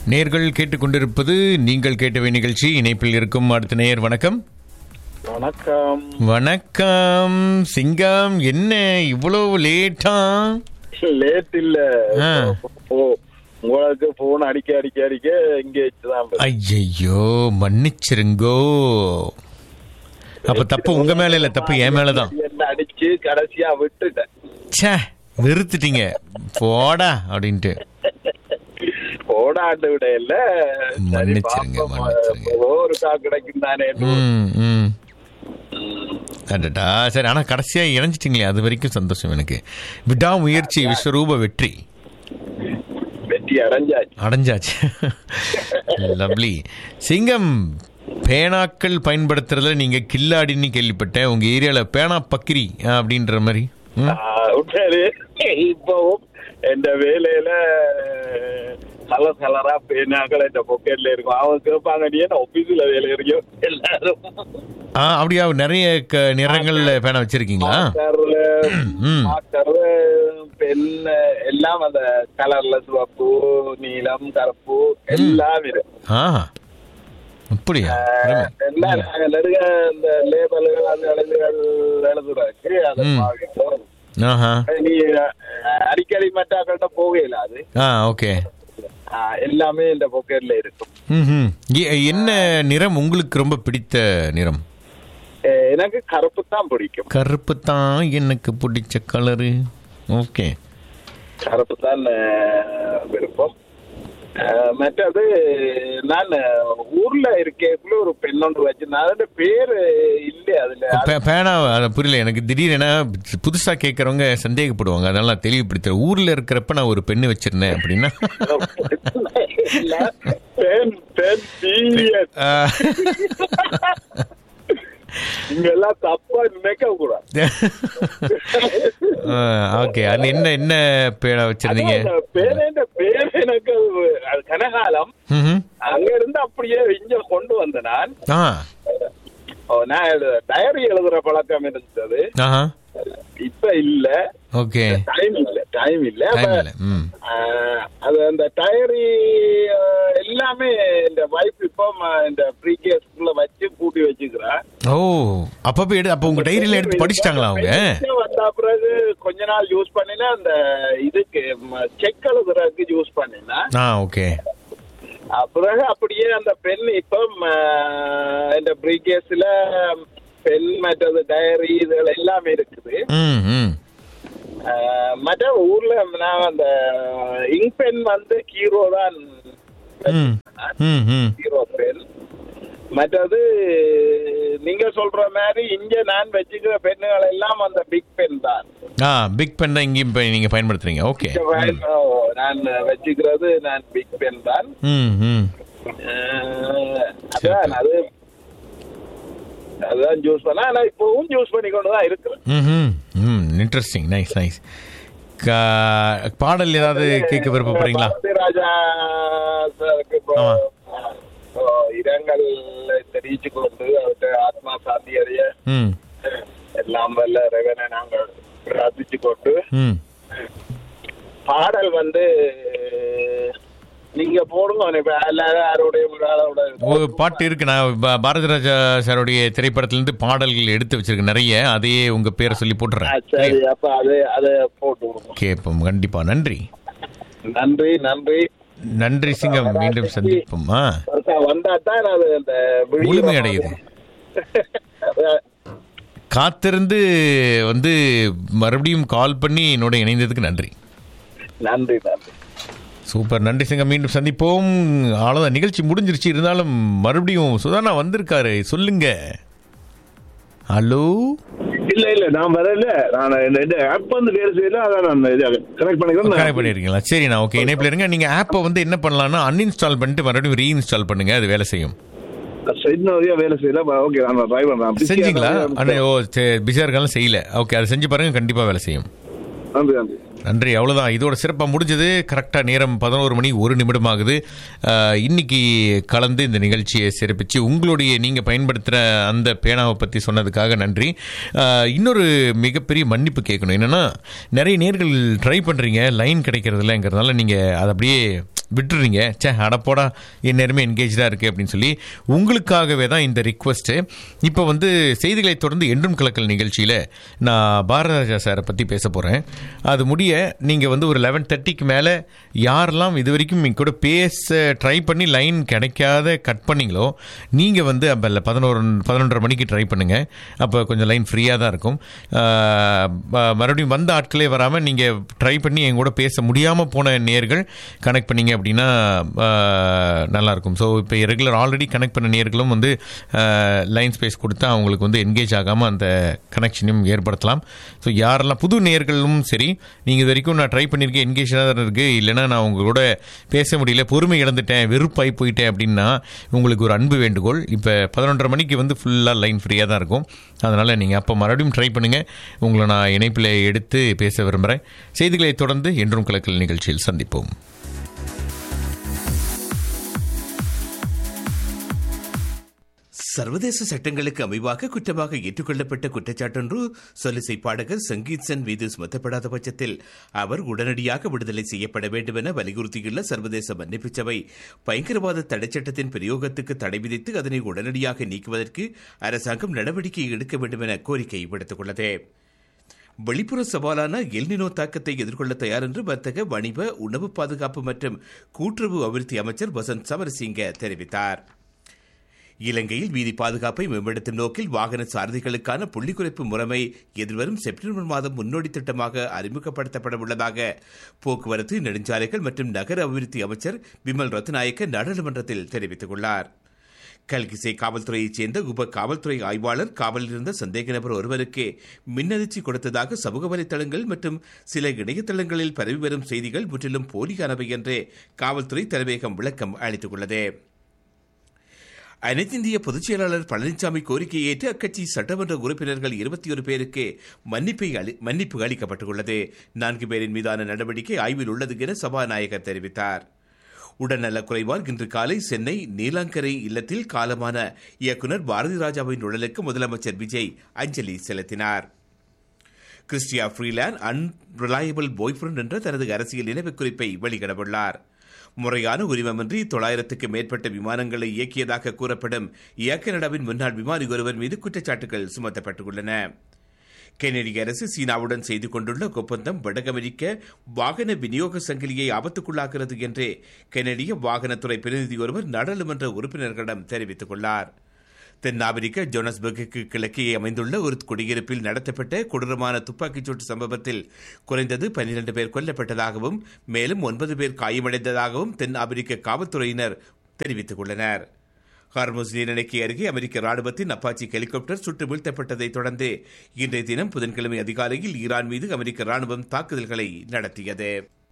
நேர்கள் கேட்டுக்கொண்டிருப்பது நீங்கள் கேட்டவை நிகழ்ச்சி இணைப்பில் இருக்கும் அடுத்த நேயர் வணக்கம் வணக்கம் வணக்கம் சிங்கம் என்ன இவ்வளவு லேட்டா லேட் இல்ல ஆ. ஓ உங்களுக்கு போன் அடிக்க அடிக்க அடிக்க இங்க வச்சுதான் பாரு. ஐயையோ மன்னிச்சிருங்கோ அப்ப தப்பு உங்க மேல இல்ல தப்பு என் மேலதான் என்ன அடிச்சு கடைசியா விட்டுட்டேன் ச்சே வெறுத்துட்டீங்க போடா அப்படின்ட்டு ஓடாண்டு விட இல்ல சரி, மன்னிச்சிருங்க, பாப்போம். மன்னிச்சிருங்க. ஏதோ ஒரு கா கிடைக்கும் தானே ம் ம் அடடா சரி ஆனா கடைசியா இணைஞ்சிட்டீங்களே அது வரைக்கும் சந்தோஷம் எனக்கு விடாமுயற்சி விஸ்வரூப வெற்றி வெற்றி அடைஞ்சாச்சு அடைஞ்சாச்சு லவ்லி சிங்கம் பேனாக்கள் பயன்படுத்துறதுல நீங்க கில்லாடின்னு கேள்விப்பட்டேன் உங்க ஏரியால பேனா பக்கிரி அப்படின்ற மாதிரி ம்? ஆ, உண்மையிலே இப்பவும் எந்த வேலையில கலர் கலரா பேனாக்கள் இந்த பொக்கெட்ல இருக்கும் அவங்க கேட்பாங்க நீ என்ன ஆபீஸ்ல வேலை இருக்கோம் எல்லாரும் ஆ அப்படியா நிறைய க- நிறங்கள்ல பேனா வச்சிருக்கீங்களா மார்க்கர் ம். மார்க்கர் பென் எல்லாம் அந்த கலர்ல சிவப்பு நீலம் கருப்பு எல்லாம் இருக்கு ஆ அப்படியா அருமை. எல்லாம் நாங்க நெருங்க இந்த லேபல்கள் அந்த எழுதுகள் எழுதுறதுக்கு அதை ம். பாவிப்போம். ஆஹா நீ அஹ், அடிக்கடி மற்றாக்கள்கிட்ட போகல அது ஆ ஓகே அஹ், எல்லாமே இந்த பொக்கெட்ல இருக்கும் ம்ஹும். எ- என்ன நிறம் உங்களுக்கு ரொம்ப பிடித்த நிறம் அஹ், எனக்கு கருப்பு தான் பிடிக்கும் கருப்பு தான் எனக்கு பிடிச்ச கலரு ஓகே கருப்பு தான் அஹ், விருப்பம் அஹ், மற்றது நான் ஊர்ல இருக்கேக்குள்ள ஒரு பெண்ணொன்று வச்சிருந்தேன் அதோட பேரு இல்ல அதுல பே- பேனா அது புரியல எனக்கு திடீர்னு புதுசா கேட்கறவங்க சந்தேகப்படுவாங்க அதனால நான் தெளிவுபடுத்துறேன் ஊர்ல இருக்கிறப்ப நான் ஒரு பெண்ணு வச்சிருந்தேன் அப்படின்னா இல்ல, பெண் பெண் serious. ஆ, இங்க எல்லாம் தப்பா நினைக்க கூடாது ஆ, ஓகே அது என்ன என்ன பேனா வச்சிருந்தீங்க அதான் அந்த பேரேண்ட பேர் எனக்கு அது- அது கனகாலம் ம்ஹும். அங்க இருந்து அப்படியே இங்க கொண்டு வந்த நான் ஆ ஓ, நான் எழு- டயரி எழுதுற பழக்கம் இருந்தது ஆஹா இப்ப இல்ல ஓகே டைம் இல்ல டைம் இல்ல டைம் அப்ப, இல்லை ம் ஆஹ், அது அந்த டயரி ஆஹ், எல்லாமே இந்த வைஃப் இப்போ ம- இந்த ப்ரீ கேஸ்க்குள்ள வச்சு பூட்டி வச்சுக்கிறா ஓ அப்ப போய் எடு அப்ப உங்க டைரியில எடுத்து படிச்சிட்டாங்களா அவங்க வெளிச்சம் வந்த பிறகு கொஞ்ச நாள் யூஸ் பண்ணினா அந்த இதுக்கு செக் எழுதுறதுக்கு யூஸ் பண்ணினா ஆ ஓகே பிறகு அப்படியே அந்த பென் இப்போ இந்த ப்ரீ கேஸ்ல பென் மற்றது டயரி இதுகள் எல்லாமே இருக்குது ம் ம் ஆஹ், மற்ற ஊர்ல நான் அந்த இங்க் பென் வந்து ஹீரோ தான் ம் ம் ம் ஹீரோ பென் மற்றது நீங்க சொல்ற மாதிரி இங்க நான் வச்சுக்கிற பெண்ணுகள் எல்லாம் அந்த பிக் பென் தான் ஆ பிக் பென் தான் இங்கேயும் இப்ப நீங்க பயன்படுத்துறீங்க ஓகே ஓ, நான் வச்சுக்கிறது நான் பிக் பென் தான் ம் ம் ஆஹ், அதான் அது அதுதான் ஜூஸ் பண்ண ஆனா இப்பவும் ஜூஸ் பண்ணி கொண்டு தான் இருக்கிறேன் ம் ம் இன்ட்ரெஸ்டிங் நைஸ் நைஸ் பாடல் ஏதாவது கேட்க விருப்பப்படுறீங்களா பாரதி ராஜா சாருக்கு இப்போ, ஆமா. இப்போ இரங்கல் தெரிவிச்சு கொண்டு அவர்கிட்ட ஆத்மா சாந்தி அடைய ம் எல்லாம் வல்ல ரெவனை நாங்கள் பிரார்த்திச்சு கொண்டு ம் பாடல் வந்து நீங்க போடுங்க இப்ப எல்லாரும் யாருடைய ஒரு ஆளோட ஒரு பாட்டு இருக்கு நான் பா- பாரதி ராஜா சாருடைய திரைப்படத்திலிருந்து பாடல்கள் எடுத்து வச்சிருக்கேன் நிறைய அதையே உங்க பேரை சொல்லி ஆ, போட்டுறேன் சரி அப்ப அது அதை போட்டு விடுங்க கேட்போம் கண்டிப்பா நன்றி நன்றி நன்றி நன்றி சிங்கம் மீண்டும் சந்திப்போம் ஆ ஒருக்கா வந்தா தான் அது அந்த விழிப்பு முழுமை அடையுது அதான். காத்திருந்து வந்து மறுபடியும் கால் பண்ணி என்னோட இணைந்ததுக்கு நன்றி நன்றி நன்றி சூப்பர் நன்றி சிங்கம் மீண்டும் சந்திப்போம் அவ்வளோதான் நிகழ்ச்சி முடிஞ்சிருச்சு இருந்தாலும் மறுபடியும் சுதானா வந்திருக்காரு சொல்லுங்க ஹலோ இல்ல இல்ல நான் வரல நான் இந்த- இந்த ஆப் வந்து வேலை செய்யல அதான் நான் கனெக்ட் பண்ணிக்கிறேன் கனெக்ட் பண்ணிருக்கீங்களா சரி நான் ஓகே இணைப்பில் இருங்க நீங்க ஆப்பை வந்து என்ன பண்ணலாம்னா அன்இன்ஸ்டால் பண்ணிட்டு மறுபடியும் ரீஇன்ஸ்டால் பண்ணுங்க அது வேலை செய்யும் இன்னும் வரையா வேலை செய்யல ஓகே நான் ட்ரை பண்றேன் செஞ்சீங்களா அண்ணே ஓ பிஸியாக இருக்காலும் செய்யல ஓகே அதை செஞ்சு பாருங்க கண்டிப்பா வேலை செய்யும் நன்றி நன்றி நன்றி அவ்வளோதான் இதோட சிறப்பாக முடிஞ்சது கரெக்டாக நேரம் பதினோரு மணி ஒரு நிமிடம் ஆகுது அஹ், இன்னைக்கு கலந்து இந்த நிகழ்ச்சியை சிறப்பிச்சு உங்களுடைய நீங்கள் பயன்படுத்துகிற அந்த பேனாவை பற்றி சொன்னதுக்காக நன்றி அஹ், இன்னொரு மிகப்பெரிய மன்னிப்பு கேட்கணும் என்னென்னா நிறைய நேர்கள் ட்ரை பண்ணுறீங்க லைன் கிடைக்கிறதில்லங்கிறதுனால நீங்கள் அதை அப்படியே விட்டுறீங்க சே அடப்போடா என் நேரமே என்கேஜாக இருக்குது அப்படின்னு சொல்லி உங்களுக்காகவே தான் இந்த ரிக்வஸ்ட்டு இப்போ வந்து செய்திகளை தொடர்ந்து என்றும் கலக்கல் நிகழ்ச்சியில் நான் பாரதராஜா சாரை பற்றி பேச போகிறேன் அது முடிய நீங்கள் வந்து ஒரு லெவன் தேர்ட்டிக்கு மேலே யாரெல்லாம் இது வரைக்கும் எங்க கூட பேச ட்ரை பண்ணி லைன் கிடைக்காத கட் பண்ணீங்களோ நீங்கள் வந்து அப்போ இல்லை பதினோரு பதினொன்றரை மணிக்கு ட்ரை பண்ணுங்கள் அப்போ கொஞ்சம் லைன் ஃப்ரீயாக தான் இருக்கும் ஆஹ் ம- மறுபடியும் வந்த ஆட்களே வராமல் நீங்கள் ட்ரை பண்ணி என் கூட பேச முடியாமல் போன நேர்கள் கனெக்ட் பண்ணீங்க அப்படின்னா ஆஹ் நல்லாயிருக்கும் ஸோ இப்போ ரெகுலர் ஆல்ரெடி கனெக்ட் பண்ண நேர்களும் வந்து லைன் ஸ்பேஸ் கொடுத்தா அவங்களுக்கு வந்து என்கேஜ் ஆகாமல் அந்த கனெக்ஷனையும் ஏற்படுத்தலாம் ஸோ யாரெல்லாம் புது நேர்களும் சரி நீங்கள் இது வரைக்கும் நான் ட்ரை பண்ணியிருக்கேன் என்கேஜாக தான் இருக்குது இல்லைன்னா நான் உங்க கூட பேச முடியல பொறுமை இழந்துட்டேன் வெறுப்பாகி போயிட்டேன் அப்படின்னா உங்களுக்கு ஒரு அன்பு வேண்டுகோள் இப்போ பதினொன்றரை மணிக்கு வந்து ஃபுல்லாக லைன் ஃப்ரீயாக தான் இருக்கும் அதனால் நீங்கள் அப்போ மறுபடியும் ட்ரை பண்ணுங்கள் உங்களை நான் இணைப்பில் எடுத்து பேச விரும்புகிறேன் செய்திகளை தொடர்ந்து என்றும் கலக்கல் நிகழ்ச்சியில் சந்திப்போம் சர்வதேச சட்டங்களுக்கு அமைவாக குற்றமாக ஏற்றுக்கொள்ளப்பட்ட குற்றச்சாட்டொன்று சொலிசை பாடகர் சங்கீத் சென் மீது சுமத்தப்படாத பட்சத்தில் அவர் உடனடியாக விடுதலை செய்யப்பட வேண்டும் என வலியுறுத்தியுள்ள சர்வதேச மன்னிப்பு சபை பயங்கரவாத தடைச்சட்டத்தின் பிரயோகத்துக்கு தடை விதித்து அதனை உடனடியாக நீக்குவதற்கு அரசாங்கம் நடவடிக்கை எடுக்க வேண்டும் என கோரிக்கை விடுத்துள்ளது வெளிப்புற சவாலான எல்னினோ தாக்கத்தை எதிர்கொள்ள தயார் என்று வர்த்தக வணிக உணவு பாதுகாப்பு மற்றும் கூட்டுறவு அபிவிருத்தி அமைச்சர் வசந்த் சமரசிங்க தெரிவித்தார் இலங்கையில் வீதி பாதுகாப்பை மேம்படுத்தும் நோக்கில் வாகன சாரதிகளுக்கான புள்ளி குறைப்பு முறைமை எதிர்வரும் செப்டம்பர் மாதம் முன்னோடி திட்டமாக அறிமுகப்படுத்தப்பட உள்ளதாக போக்குவரத்து நெடுஞ்சாலைகள் மற்றும் நகர அபிவிருத்தி அமைச்சர் விமல் ரத்நாயக்க நாடாளுமன்றத்தில் தெரிவித்துள்ளார் கல்கிசை காவல்துறையைச் சேர்ந்த உப காவல்துறை ஆய்வாளர் காவலில் இருந்த சந்தேக நபர் ஒருவருக்கு மின்னதிர்ச்சி கொடுத்ததாக சமூக வலைதளங்கள் மற்றும் சில இணையதளங்களில் பரவி வரும் செய்திகள் முற்றிலும் போலியானவை என்று காவல்துறை தலைமையகம் விளக்கம் அளித்துள்ளது அனைத்திந்திய பொதுச் செயலாளர் பழனிசாமி கோரிக்கையை ஏற்று அக்கட்சி சட்டமன்ற உறுப்பினர்கள் இருபத்தி ஒரு பேருக்கு மன்னிப்பை அளி- மன்னிப்பு அளிக்கப்பட்டுள்ளது நான்கு பேரின் மீதான நடவடிக்கை ஆய்வில் உள்ளது என சபாநாயகர் தெரிவித்தார் உடல்நலக் குறைவால் இன்று காலை சென்னை நீலாங்கரை இல்லத்தில் காலமான இயக்குனர் பாரதி ராஜாவின் உடலுக்கு முதலமைச்சர் விஜய் அஞ்சலி செலுத்தினார் கிறிஸ்டியா ஃப்ரீலாண்ட் அன்ரிலையபிள் பாய்ஃப்ரெண்ட் என்ற தனது அரசியல் நினைவுக் குறிப்பை வெளியிடவுள்ளார் முறையான உரிமமின்றி தொள்ளாயிரத்துக்கு மேற்பட்ட விமானங்களை இயக்கியதாக கூறப்படும் ஏர் கனடாவின் முன்னாள் விமானி ஒருவர் மீது குற்றச்சாட்டுகள் சுமத்தப்பட்டுள்ளன கெனடிய அரசு சீனாவுடன் செய்து கொண்டுள்ள ஒப்பந்தம் வட அமெரிக்க வாகன விநியோக சங்கிலியை ஆபத்துக்குள்ளாகிறது என்று கெனடிய வாகனத்துறை பிரதிநிதி ஒருவர் நாடாளுமன்ற உறுப்பினர்களிடம் தெரிவித்துள்ளார் தென்னாப்பிரிக்க ஜோனஸ்பர்க்கு கிழக்கே அமைந்துள்ள ஒரு குடியிருப்பில் நடத்தப்பட்ட கொடூரமான துப்பாக்கிச்சூட்டு சம்பவத்தில் குறைந்தது பன்னிரண்டு பேர் கொல்லப்பட்டதாகவும் மேலும் ஒன்பது பேர் காயமடைந்ததாகவும் தென் ஆப்பிரிக்க காவல்துறையினர் தெரிவித்துள்ளனர் ஹார்முஸ் நீரிணைக்கு அருகே அமெரிக்க ராணுவத்தின் அப்பாச்சி ஹெலிகாப்டர் சுட்டு வீழ்த்தப்பட்டதைத் தொடர்ந்து இன்றைய தினம் புதன்கிழமை அதிகாலையில் ஈரான் மீது அமெரிக்க ராணுவம் தாக்குதல்களை நடத்தியது